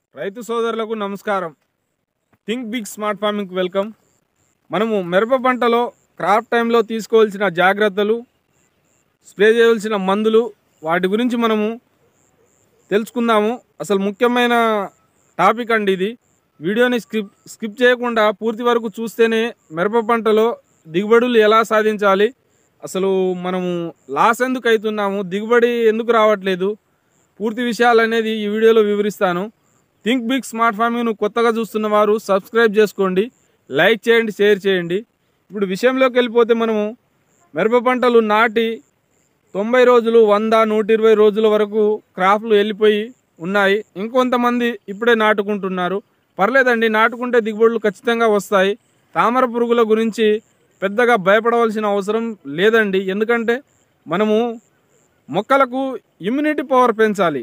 రైతు సోదరులకు నమస్కారం థింక్ బిగ్ స్మార్ట్ ఫార్మింగ్కి వెల్కమ్ మనము మిరప పంటలో క్రాప్ టైంలో తీసుకోవాల్సిన జాగ్రత్తలు స్ప్రే చేయవలసిన మందులు వాటి గురించి మనము తెలుసుకుందాము అసలు ముఖ్యమైన టాపిక్ అండి ఇది వీడియోని స్కిప్ స్కిప్ చేయకుండా పూర్తి వరకు చూస్తేనే మిరప పంటలో దిగుబడులు ఎలా సాధించాలి అసలు మనము లాస్ ఎందుకు అవుతున్నాము దిగుబడి ఎందుకు రావట్లేదు పూర్తి విషయాలు అనేది ఈ వీడియోలో వివరిస్తాను థింక్ బిగ్ స్మార్ట్ ఫార్మింగ్ను కొత్తగా చూస్తున్న వారు సబ్స్క్రైబ్ చేసుకోండి లైక్ చేయండి షేర్ చేయండి ఇప్పుడు విషయంలోకి వెళ్ళిపోతే మనము మిరప పంటలు నాటి తొంభై రోజులు వంద నూట ఇరవై రోజుల వరకు క్రాప్లు వెళ్ళిపోయి ఉన్నాయి ఇంకొంతమంది ఇప్పుడే నాటుకుంటున్నారు పర్లేదండి నాటుకుంటే దిగుబడులు ఖచ్చితంగా వస్తాయి తామర పురుగుల గురించి పెద్దగా భయపడవలసిన అవసరం లేదండి ఎందుకంటే మనము మొక్కలకు ఇమ్యూనిటీ పవర్ పెంచాలి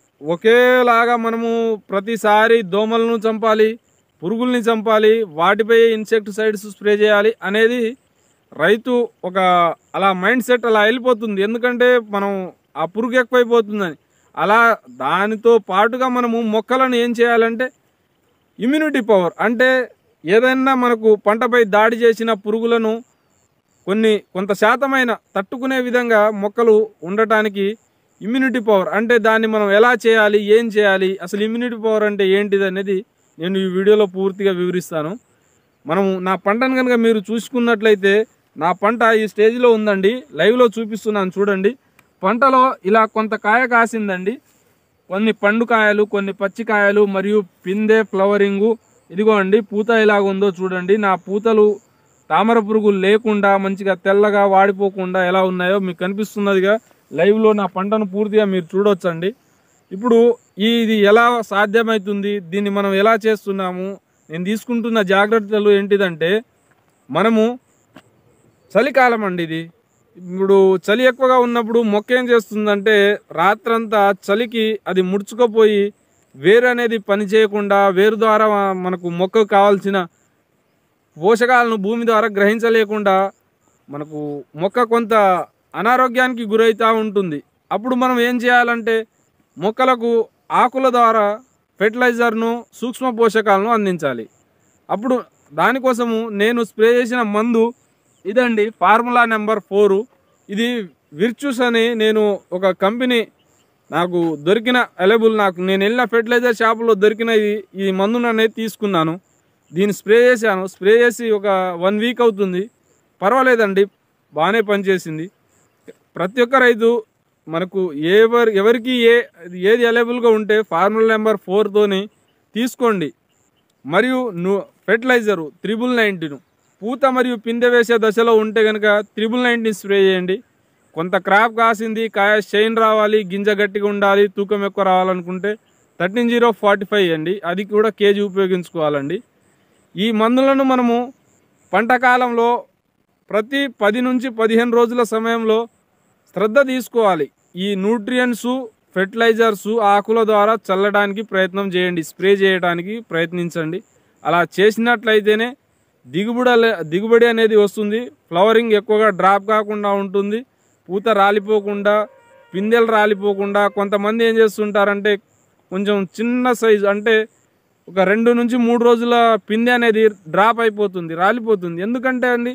ఒకేలాగా మనము ప్రతిసారి దోమలను చంపాలి పురుగుల్ని చంపాలి వాటిపై ఇన్సెక్టిసైడ్స్ స్ప్రే చేయాలి అనేది రైతు ఒక అలా మైండ్ సెట్ అలా వెళ్ళిపోతుంది ఎందుకంటే మనం ఆ పురుగు ఎక్కువైపోతుందని అలా దానితో పాటుగా మనము మొక్కలను ఏం చేయాలంటే ఇమ్యూనిటీ పవర్ అంటే ఏదైనా మనకు పంటపై దాడి చేసిన పురుగులను కొన్ని కొంత శాతమైన తట్టుకునే విధంగా మొక్కలు ఉండటానికి ఇమ్యూనిటీ పవర్ అంటే దాన్ని మనం ఎలా చేయాలి ఏం చేయాలి అసలు ఇమ్యూనిటీ పవర్ అంటే ఏంటిది అనేది నేను ఈ వీడియోలో పూర్తిగా వివరిస్తాను మనం నా పంటను కనుక మీరు చూసుకున్నట్లయితే నా పంట ఈ స్టేజ్లో ఉందండి లైవ్లో చూపిస్తున్నాను చూడండి పంటలో ఇలా కొంత కాయ కాసిందండి కొన్ని పండు కాయలు కొన్ని పచ్చి కాయలు మరియు పిందె ఫ్లవరింగు ఇదిగో అండి పూత ఎలాగ ఉందో చూడండి నా పూతలు తామర పురుగులు లేకుండా మంచిగా తెల్లగా వాడిపోకుండా ఎలా ఉన్నాయో మీకు కనిపిస్తున్నదిగా లైవ్లో నా పంటను పూర్తిగా మీరు చూడొచ్చండి ఇప్పుడు ఇది ఎలా సాధ్యమవుతుంది దీన్ని మనం ఎలా చేస్తున్నాము నేను తీసుకుంటున్న జాగ్రత్తలు ఏంటిదంటే మనము చలికాలం అండి ఇది ఇప్పుడు చలి ఎక్కువగా ఉన్నప్పుడు మొక్క ఏం చేస్తుందంటే రాత్రంతా చలికి అది ముడుచుకుపోయి వేరు అనేది పని చేయకుండా వేరు ద్వారా మనకు మొక్కకు కావాల్సిన పోషకాలను భూమి ద్వారా గ్రహించలేకుండా మనకు మొక్క కొంత అనారోగ్యానికి గురవుతూ ఉంటుంది అప్పుడు మనం ఏం చేయాలంటే మొక్కలకు ఆకుల ద్వారా ఫెర్టిలైజర్ను సూక్ష్మ పోషకాలను అందించాలి అప్పుడు దానికోసము నేను స్ప్రే చేసిన మందు ఇదండి ఫార్ములా నెంబర్ ఫోరు ఇది విర్చుస్ అని నేను ఒక కంపెనీ నాకు దొరికిన అవైలబుల్ నాకు నేను వెళ్ళిన ఫెర్టిలైజర్ షాపులో దొరికిన ఈ ఈ మందును అనేది తీసుకున్నాను దీన్ని స్ప్రే చేశాను స్ప్రే చేసి ఒక వన్ వీక్ అవుతుంది పర్వాలేదండి బాగానే పనిచేసింది ప్రతి ఒక్క రైతు మనకు ఎవరు ఎవరికి ఏ ఏది అవైలబుల్గా ఉంటే ఫార్ములా నెంబర్ ఫోర్తోని తీసుకోండి మరియు ను ఫెర్టిలైజరు త్రిబుల్ నైంటీను పూత మరియు పిందె వేసే దశలో ఉంటే కనుక త్రిబుల్ నైంటీన్ స్ప్రే చేయండి కొంత క్రాప్ కాసింది కాయ షైన్ రావాలి గింజ గట్టిగా ఉండాలి తూకం ఎక్కువ రావాలనుకుంటే థర్టీన్ జీరో ఫార్టీ ఫైవ్ అండి అది కూడా కేజీ ఉపయోగించుకోవాలండి ఈ మందులను మనము పంట కాలంలో ప్రతి పది నుంచి పదిహేను రోజుల సమయంలో శ్రద్ధ తీసుకోవాలి ఈ న్యూట్రియన్స్ ఫెర్టిలైజర్స్ ఆకుల ద్వారా చల్లడానికి ప్రయత్నం చేయండి స్ప్రే చేయడానికి ప్రయత్నించండి అలా చేసినట్లయితేనే దిగుబడి అలే- దిగుబడి అనేది వస్తుంది ఫ్లవరింగ్ ఎక్కువగా డ్రాప్ కాకుండా ఉంటుంది పూత రాలిపోకుండా పిందెలు రాలిపోకుండా కొంతమంది ఏం చేస్తుంటారంటే కొంచెం చిన్న సైజు అంటే ఒక రెండు నుంచి మూడు రోజుల పిందె అనేది డ్రాప్ అయిపోతుంది రాలిపోతుంది ఎందుకంటే అండి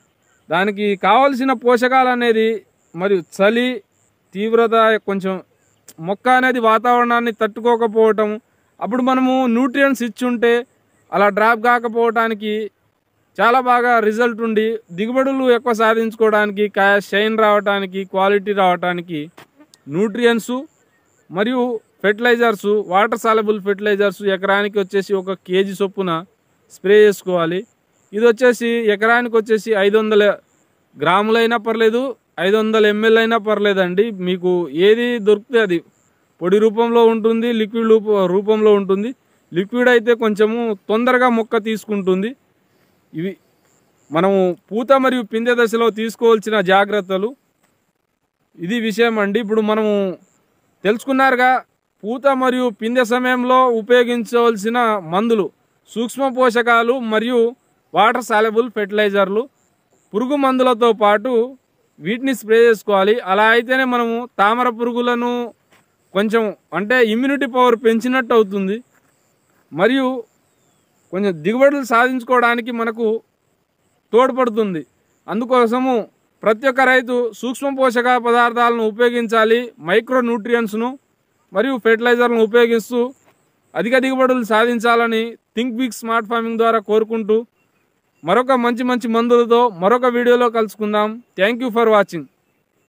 దానికి కావలసిన పోషకాలు అనేది మరియు చలి తీవ్రత కొంచెం మొక్క అనేది వాతావరణాన్ని తట్టుకోకపోవటం అప్పుడు మనము న్యూట్రియన్స్ ఇచ్చి ఉంటే అలా డ్రాప్ కాకపోవటానికి చాలా బాగా రిజల్ట్ ఉండి దిగుబడులు ఎక్కువ సాధించుకోవడానికి కాయ షైన్ రావడానికి క్వాలిటీ రావడానికి న్యూట్రియన్స్ మరియు ఫెర్టిలైజర్స్ వాటర్ సాలబుల్ ఫెర్టిలైజర్స్ ఎకరానికి వచ్చేసి ఒక కేజీ చొప్పున స్ప్రే చేసుకోవాలి ఇది వచ్చేసి ఎకరానికి వచ్చేసి ఐదు వందల గ్రాములైనా పర్లేదు ఐదు వందల ఎంఎల్ అయినా పర్లేదండి మీకు ఏది దొరికితే అది పొడి రూపంలో ఉంటుంది లిక్విడ్ రూప- రూపంలో ఉంటుంది లిక్విడ్ అయితే కొంచెము తొందరగా మొక్క తీసుకుంటుంది ఇవి మనము పూత మరియు పిందె దశలో తీసుకోవాల్సిన జాగ్రత్తలు ఇది విషయం అండి ఇప్పుడు మనము తెలుసుకున్నారుగా పూత మరియు పిందె సమయంలో ఉపయోగించవలసిన మందులు సూక్ష్మ పోషకాలు మరియు వాటర్ సాలబుల్ ఫెర్టిలైజర్లు పురుగు మందులతో పాటు వీటిని స్ప్రే చేసుకోవాలి అలా అయితేనే మనము తామర పురుగులను కొంచెం అంటే ఇమ్యూనిటీ పవర్ పెంచినట్టు అవుతుంది మరియు కొంచెం దిగుబడులు సాధించుకోవడానికి మనకు తోడ్పడుతుంది అందుకోసము ప్రతి ఒక్క రైతు సూక్ష్మ పోషక పదార్థాలను ఉపయోగించాలి మైక్రో న్యూట్రియన్స్ను మరియు ఫెర్టిలైజర్లను ఉపయోగిస్తూ అధిక దిగుబడులు సాధించాలని థింక్ బిగ్ స్మార్ట్ ఫార్మింగ్ ద్వారా కోరుకుంటూ మరొక మంచి మంచి మందులతో మరొక వీడియోలో కలుసుకుందాం థ్యాంక్ యూ ఫర్ వాచింగ్